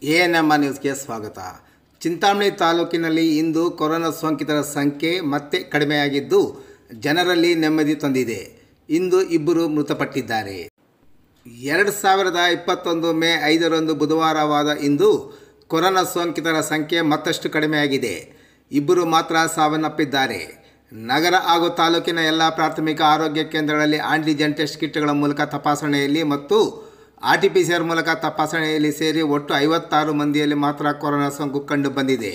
A N M ನ್ಯೂಸ್ಗೆ ಸ್ವಾಗತ ಚಿಂತಾಮಣಿ ತಾಲೂಕಿನಲ್ಲಿ ಇಂದು ಕೊರೋನಾ ಸೋಂಕಿತರ ಸಂಖ್ಯೆ ಮತ್ತೆ ಕಡಿಮೆಯಾಗಿದ್ದು ಜನರಲ್ಲಿ ನೆಮ್ಮದಿ ತಂದಿದೆ ಇಂದು ಇಬ್ಬರು ಮೃತಪಟ್ಟಿದ್ದಾರೆ ಎರಡು ಸಾವಿರದ ಇಪ್ಪತ್ತೊಂದು ಮೇ ಐದರಂದು ಬುಧವಾರವಾದ ಇಂದು ಕೊರೋನಾ ಸೋಂಕಿತರ ಸಂಖ್ಯೆ ಮತ್ತಷ್ಟು ಕಡಿಮೆಯಾಗಿದೆ ಇಬ್ಬರು ಮಾತ್ರ ಸಾವನ್ನಪ್ಪಿದ್ದಾರೆ ನಗರ ಹಾಗೂ ತಾಲೂಕಿನ ಎಲ್ಲ ಪ್ರಾಥಮಿಕ ಆರೋಗ್ಯ ಕೇಂದ್ರಗಳಲ್ಲಿ ಆಂಟಿಜೆನ್ ಟೆಸ್ಟ್ ಕಿಟ್ಗಳ ಮೂಲಕ ತಪಾಸಣೆಯಲ್ಲಿ ಮತ್ತು R T P C R ಮೂಲಕ ತಪಾಸಣೆಯಲ್ಲಿ ಸೇರಿ ಒಟ್ಟು ಐವತ್ತಾರು ಮಂದಿಯಲ್ಲಿ ಮಾತ್ರ ಕೊರೋನಾ ಸೋಂಕು ಕಂಡು ಬಂದಿದೆ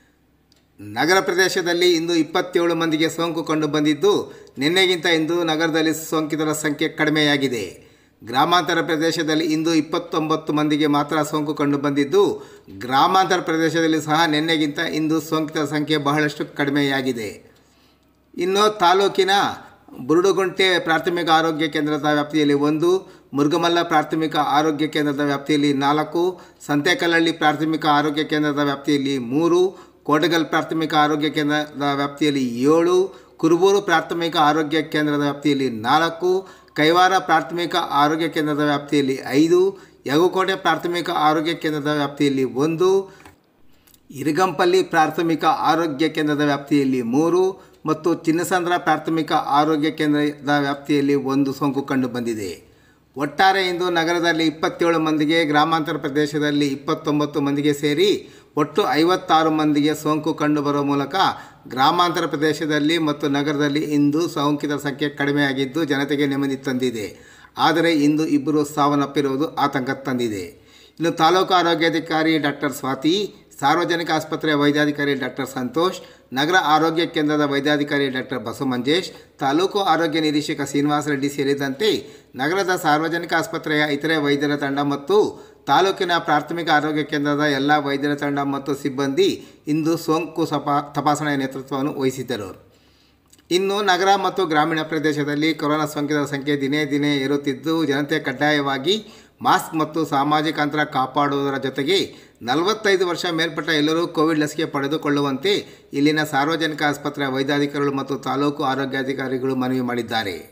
ನಗರ ಪ್ರದೇಶದಲ್ಲಿ ಇಂದು ಇಪ್ಪತ್ತೇಳು ಮಂದಿಗೆ ಸೋಂಕು ಕಂಡು ಬಂದಿದ್ದು ನಿನ್ನೆಗಿಂತ ಇಂದು ನಗರದಲ್ಲಿ ಸೋಂಕಿತರ ಸಂಖ್ಯೆ ಕಡಿಮೆಯಾಗಿದೆ ಗ್ರಾಮಾಂತರ ಪ್ರದೇಶದಲ್ಲಿ ಇಂದು ಇಪ್ಪತ್ತೊಂಬತ್ತು ಮಂದಿಗೆ ಮಾತ್ರ ಸೋಂಕು ಕಂಡು ಬಂದಿದ್ದು ಗ್ರಾಮಾಂತರ ಪ್ರದೇಶದಲ್ಲಿ ಸಹ ನಿನ್ನೆಗಿಂತ ಇಂದು ಸೋಂಕಿತರ ಸಂಖ್ಯೆ ಬಹಳಷ್ಟು ಕಡಿಮೆಯಾಗಿದೆ ಇನ್ನು ತಾಲೂಕಿನ ಬುರುಡುಗುಂಟೆ ಪ್ರಾಥಮಿಕ ಆರೋಗ್ಯ ಕೇಂದ್ರದ ವ್ಯಾಪ್ತಿಯಲ್ಲಿ ಒಂದು ಮುರುಗಮಲ್ಲ ಪ್ರಾಥಮಿಕ ಆರೋಗ್ಯ ಕೇಂದ್ರದ ವ್ಯಾಪ್ತಿಯಲ್ಲಿ ನಾಲ್ಕು ಸಂತೆಕಲ್ಲಹಳ್ಳಿ ಪ್ರಾಥಮಿಕ ಆರೋಗ್ಯ ಕೇಂದ್ರದ ವ್ಯಾಪ್ತಿಯಲ್ಲಿ ಮೂರು ಕೋಟಗಲ್ ಪ್ರಾಥಮಿಕ ಆರೋಗ್ಯ ಕೇಂದ್ರದ ವ್ಯಾಪ್ತಿಯಲ್ಲಿ ಏಳು ಕುರುಬೂರು ಪ್ರಾಥಮಿಕ ಆರೋಗ್ಯ ಕೇಂದ್ರದ ವ್ಯಾಪ್ತಿಯಲ್ಲಿ ನಾಲ್ಕು ಕೈವಾರ ಪ್ರಾಥಮಿಕ ಆರೋಗ್ಯ ಕೇಂದ್ರದ ವ್ಯಾಪ್ತಿಯಲ್ಲಿ ಐದು ಯಗುಕೋಟೆ ಪ್ರಾಥಮಿಕ ಆರೋಗ್ಯ ಕೇಂದ್ರದ ವ್ಯಾಪ್ತಿಯಲ್ಲಿ ಒಂದು ಇರಗಂಪಲ್ಲಿ ಪ್ರಾಥಮಿಕ ಆರೋಗ್ಯ ಕೇಂದ್ರದ ವ್ಯಾಪ್ತಿಯಲ್ಲಿ ಮೂರು ಮತ್ತು ಚಿನ್ನಸಂದ್ರ ಪ್ರಾಥಮಿಕ ಆರೋಗ್ಯ ಕೇಂದ್ರದ ವ್ಯಾಪ್ತಿಯಲ್ಲಿ ಒಂದು ಸೋಂಕು ಕಂಡು ಬಂದಿದೆ ಒಟ್ಟಾರೆ ಇಂದು ನಗರದಲ್ಲಿ ಇಪ್ಪತ್ತೇಳು ಮಂದಿಗೆ ಗ್ರಾಮಾಂತರ ಪ್ರದೇಶದಲ್ಲಿ ಇಪ್ಪತ್ತೊಂಬತ್ತು ಮಂದಿಗೆ ಸೇರಿ ಒಟ್ಟು ಐವತ್ತಾರು ಮಂದಿಗೆ ಸೋಂಕು ಕಂಡುಬರುವ ಮೂಲಕ ಗ್ರಾಮಾಂತರ ಪ್ರದೇಶದಲ್ಲಿ ಮತ್ತು ನಗರದಲ್ಲಿ ಇಂದು ಸೋಂಕಿತರ ಸಂಖ್ಯೆ ಕಡಿಮೆಯಾಗಿದ್ದು ಜನತೆಗೆ ನೆಮ್ಮದಿ ತಂದಿದೆ ಆದರೆ ಇಂದು ಇಬ್ಬರು ಸಾವನ್ನಪ್ಪಿರುವುದು ಆತಂಕ ತಂದಿದೆ ಇನ್ನು ತಾಲೂಕು ಆರೋಗ್ಯಾಧಿಕಾರಿ ಡಾಕ್ಟರ್ ಸ್ವಾತಿ ಸಾರ್ವಜನಿಕ ಆಸ್ಪತ್ರೆಯ ವೈದ್ಯಾಧಿಕಾರಿ ಡಾಕ್ಟರ್ ಸಂತೋಷ್ ನಗರ ಆರೋಗ್ಯ ಕೇಂದ್ರದ ವೈದ್ಯಾಧಿಕಾರಿ ಡಾಕ್ಟರ್ ಬಸವಮಂಜೇಶ್ ತಾಲೂಕು ಆರೋಗ್ಯ ನಿರೀಕ್ಷಕ ಶ್ರೀನಿವಾಸ ರೆಡ್ಡಿ ಸೇರಿದಂತೆ ನಗರದ ಸಾರ್ವಜನಿಕ ಆಸ್ಪತ್ರೆಯ ಇತರೆ ವೈದ್ಯರ ತಂಡ ಮತ್ತು ತಾಲೂಕಿನ ಪ್ರಾಥಮಿಕ ಆರೋಗ್ಯ ಕೇಂದ್ರದ ಎಲ್ಲ ವೈದ್ಯರ ತಂಡ ಮತ್ತು ಸಿಬ್ಬಂದಿ ಇಂದು ಸೋಂಕು ಸಪಾ ತಪಾಸಣೆಯ ನೇತೃತ್ವವನ್ನು ವಹಿಸಿದ್ದರು ಇನ್ನು ನಗರ ಮತ್ತು ಗ್ರಾಮೀಣ ಪ್ರದೇಶದಲ್ಲಿ ಕೊರೋನಾ ಸೋಂಕಿತರ ಸಂಖ್ಯೆ ದಿನೇ ದಿನೇ ಏರುತ್ತಿದ್ದು ಜನತೆ ಕಡ್ಡಾಯವಾಗಿ ಮಾಸ್ಕ್ ಮತ್ತು ಸಾಮಾಜಿಕ ಅಂತರ ಕಾಪಾಡುವುದರ ಜೊತೆಗೆ ನಲವತ್ತೈದು ವರ್ಷ ಮೇಲ್ಪಟ್ಟ ಎಲ್ಲರೂ ಕೋವಿಡ್ ಲಸಿಕೆ ಪಡೆದುಕೊಳ್ಳುವಂತೆ ಇಲ್ಲಿನ ಸಾರ್ವಜನಿಕ ಆಸ್ಪತ್ರೆಯ ವೈದ್ಯಾಧಿಕಾರಿಗಳು ಮತ್ತು ತಾಲೂಕು ಆರೋಗ್ಯಾಧಿಕಾರಿಗಳು ಮನವಿ ಮಾಡಿದ್ದಾರೆ